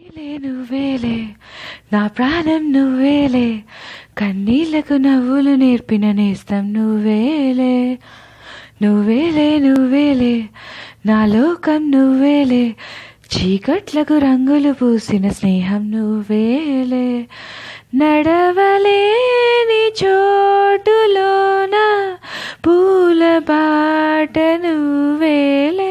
నువ్వేలే నువ్వేలే నా ప్రాణం నువ్వేలే కన్నీళ్లకు నవ్వులు నేర్పిన నేస్తం నువ్వేలే నువ్వేలే నువ్వేలే నా లోకం నువ్వేలే చీకట్లకు రంగులు పూసిన స్నేహం నువ్వేలే నడవలేని చోటులోన పూల బాట నువ్వేలే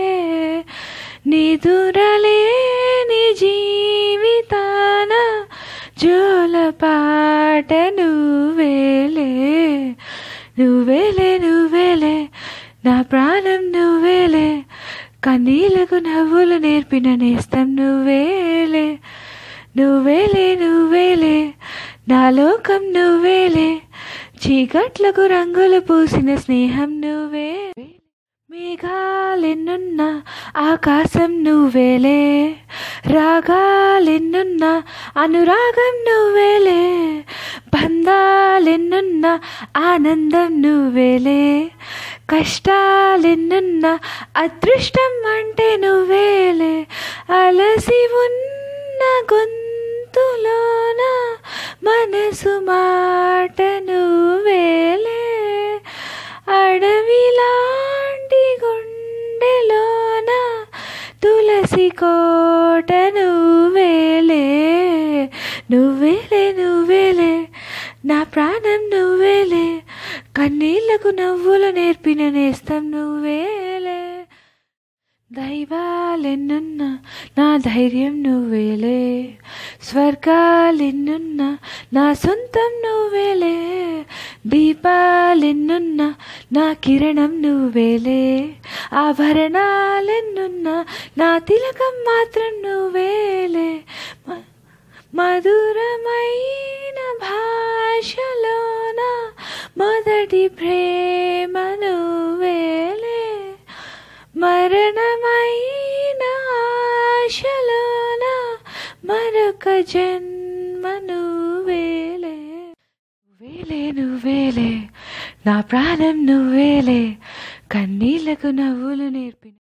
నిదురలేని జీవితాన జోల పాట నువ్వేలే నువ్వేలే నువ్వేలే నా ప్రాణం నువ్వేలే కన్నీళ్లకు నవ్వులు నేర్పిన నేస్తం నువ్వేలే నువ్వేలే నువ్వేలే నా లోకం నువ్వేలే చీకట్లకు రంగులు పూసిన స్నేహం నువ్వే మేఘాలెన్నున్న ఆకాశం నువ్వేలే రాగాలెన్నున్న అనురాగం నువ్వేలే బంధాలెన్నున్న ఆనందం నువ్వేలే కష్టాలెన్నున్న అదృష్టం అంటే నువ్వేలే అలసి ఉన్న గొంతులోన మనసు మాట నువ్వేలే అడవిలాంటి గుండెలోన తులసి కోట నువ్వేలే నువ్వేలే నువ్వేలే నా ప్రాణం నువ్వేలే కన్నీళ్లకు నవ్వులు నేర్పిన నేస్తం నువ్వేలే దైవాలెన్నున్న నా ధైర్యం నువ్వేలే స్వర్గాలెన్నున్న నా సొంతం నువ్వేలే దీపాలెన్నున్న నా కిరణం నువ్వేలే ఆభరణాలెన్నున్న నా తిలకం మాత్రం నువ్వేలే మ- మధురమైన భాషలోన మొదటి ప్రేమ నువ్వేలే మరణమైన ఆశలోన మరొక జన్మ నువ్వేలే నువ్వేలే నువ్వేలే నా ప్రాణం నువ్వేలే కన్నీళ్లకు నవ్వులు నేర్పిన